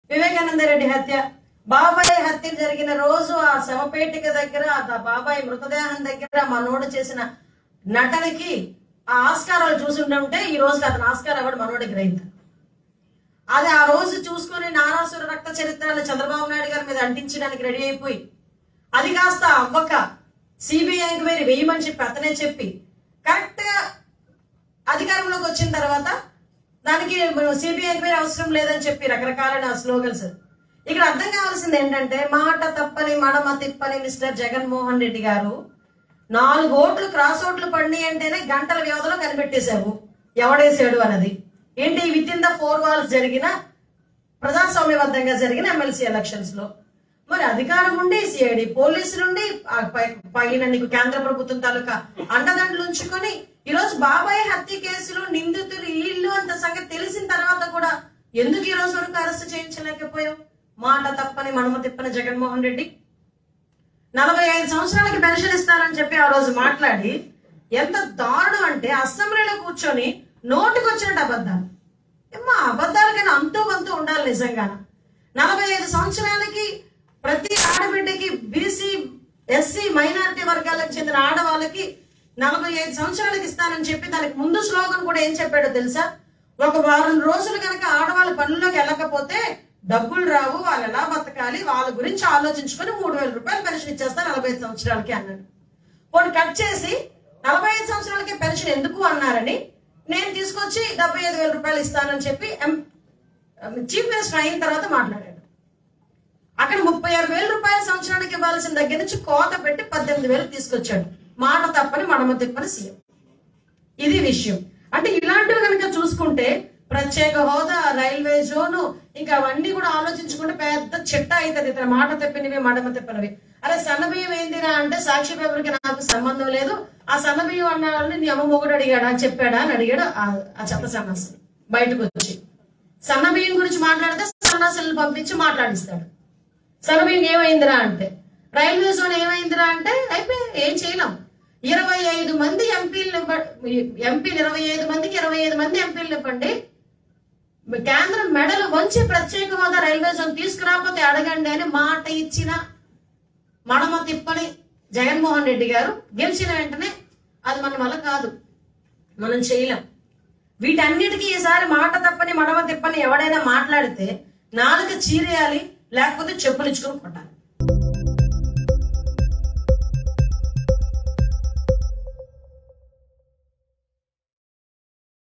వివేకానంద రెడ్డి హత్య బాబాయ్ హత్య జరిగిన రోజు ఆ శవపేటిక దగ్గర ఆ బాబాయ్ మృతదేహం దగ్గర మనోడు చేసిన నటనకి ఆ ఆస్కారాలు చూసుంటే ఈ రోజు అతను ఆస్కార్ అవార్డు మనోడికి గ్రహించారు అది ఆ రోజు చూసుకుని నారాసుర రక్త చరిత్రను చంద్రబాబు నాయుడు గారి మీద అంటించడానికి రెడీ అయిపోయి అది కాస్త అవ్వక సిబిఐ ఎంక్వైరీ వేయమని చెప్పి అతనే చెప్పి కరెక్ట్ గా అధికారంలోకి వచ్చిన తర్వాత దానికి సిబిఐ ఎంక్వైరీ అవసరం లేదని చెప్పి రకరకాలైన స్లోగన్స్ ఇక్కడ అర్థం కావాల్సింది ఏంటంటే మాట తప్పని మడమ తిప్పని మిస్టర్ జగన్మోహన్ రెడ్డి గారు నాలుగు ఓట్లు క్రాస్ ఓట్లు పడినాయి అంటేనే గంటల వ్యవధిలో కనిపెట్టేశావు ఎవడేసాడు అన్నది ఏంటి within the four walls జరిగిన ప్రజాస్వామ్యబద్ధంగా జరిగిన ఎమ్మెల్సీ ఎలక్షన్స్ లో మరి అధికారం ఉండి సిఐడి పోలీసులు ఉండి ఆ పై- పైన నీకు కేంద్ర ప్రభుత్వం తాలూకా అండదండలు ఉంచుకొని ఈ రోజు బాబాయ్ హత్య కేసులో నిందితులు వీళ్ళు అంత సంగతి తెలిసిన తర్వాత కూడా ఎందుకు ఈ రోజు వరకు అరెస్ట్ చేయించలేకపోయావు మాట తప్పని మనమ తిప్పని జగన్మోహన్ రెడ్డి నలభై ఐదు సంవత్సరాలకి పెన్షన్ ఇస్తానని చెప్పి ఆ రోజు మాట్లాడి ఎంత దారుణం అంటే అసెంబ్లీలో కూర్చొని నోటికి వచ్చినట్టు అబద్ధాలు ఏమ్మా అబద్ధాలకైనా అంతూ వంతూ ఉండాలి నిజంగా నలభై ఐదు సంవత్సరాలకి ప్రతి ఆడబిడ్డకి బీసీ ఎస్సీ మైనారిటీ వర్గాలకు చెందిన ఆడవాళ్ళకి నలభై ఐదు సంవత్సరాలకి ఇస్తానని చెప్పి దానికి ముందు స్లోగన్ కూడా ఏం చెప్పాడో తెలుసా ఒక వారం రోజులు కనుక ఆడవాళ్ళ పనుల్లోకి వెళ్ళకపోతే డబ్బులు రావు వాళ్ళు ఎలా బతకాలి వాళ్ళ గురించి ఆలోచించుకొని మూడు వేల రూపాయలు పెన్షన్ ఇచ్చేస్తా నలభై ఐదు సంవత్సరాలకి అన్నాడు పోనీ కట్ చేసి నలభై ఐదు సంవత్సరాలకి పెన్షన్ ఎందుకు అన్నారని నేను తీసుకొచ్చి డెబ్బై ఐదు వేల రూపాయలు ఇస్తానని చెప్పి ఎం- చీఫ్ మినిస్టర్ అయిన తర్వాత మాట్లాడాడు అక్కడ ముప్పై ఆరు వేల రూపాయల సంవత్సరానికి ఇవ్వాల్సిన దగ్గర నుంచి కోత పెట్టి పద్దెనిమిది వేలు తీసుకొచ్చాడు మాట తప్పని మడమ తిప్పని సీఎం ఇది విషయం అంటే ఇలాంటివి కనుక చూసుకుంటే ప్రత్యేక హోదా రైల్వే జోను ఇంకా అవన్నీ కూడా ఆలోచించుకుంటే పెద్ద చిట్ట అవుతుంది ఇతర మాట తెప్పినవి మడమ తెప్పినవి అరే సన్నబియ్యం ఏందిరా అంటే సాక్షి పేపర్కి నాకు సంబంధం లేదు ఆ సన్నబియ్యం అన్న వాళ్ళని నీ అమ్మ మొగుడు అడిగాడా అని చెప్పాడా అని అడిగాడు ఆ- ఆ చెత్త సన్నాసి బయటకు వచ్చి సన్నబియ్యం గురించి మాట్లాడితే సన్నాసులను పంపించి మాట్లాడిస్తాడు సన్నబియ్యం ఏమైందిరా అంటే రైల్వే జోన్ ఏమైందిరా అంటే అయిపోయి ఏం చేయలేం ఇరవై ఐదు మంది ఎంపీలు ఎంపీలు ఇరవై ఐదు మందికి ఇరవై ఐదు మంది ఎంపీలు ఇవ్వండి కేంద్రం మెడలు వంచి ప్రత్యేక హోదా రైల్వే జోన్ తీసుకురాకపోతే అడగండి అని మాట ఇచ్చిన మడమ తిప్పని జగన్మోహన్ రెడ్డి గారు గెలిచిన వెంటనే అది మన వల్ల కాదు మనం చేయలేం వీటన్నిటికీ ఈసారి మాట తప్పని మడమ తిప్పని ఎవడైనా మాట్లాడితే నాలుక చీరేయాలి లేకపోతే చెప్పులు ఇచ్చుకొని కొట్టాలి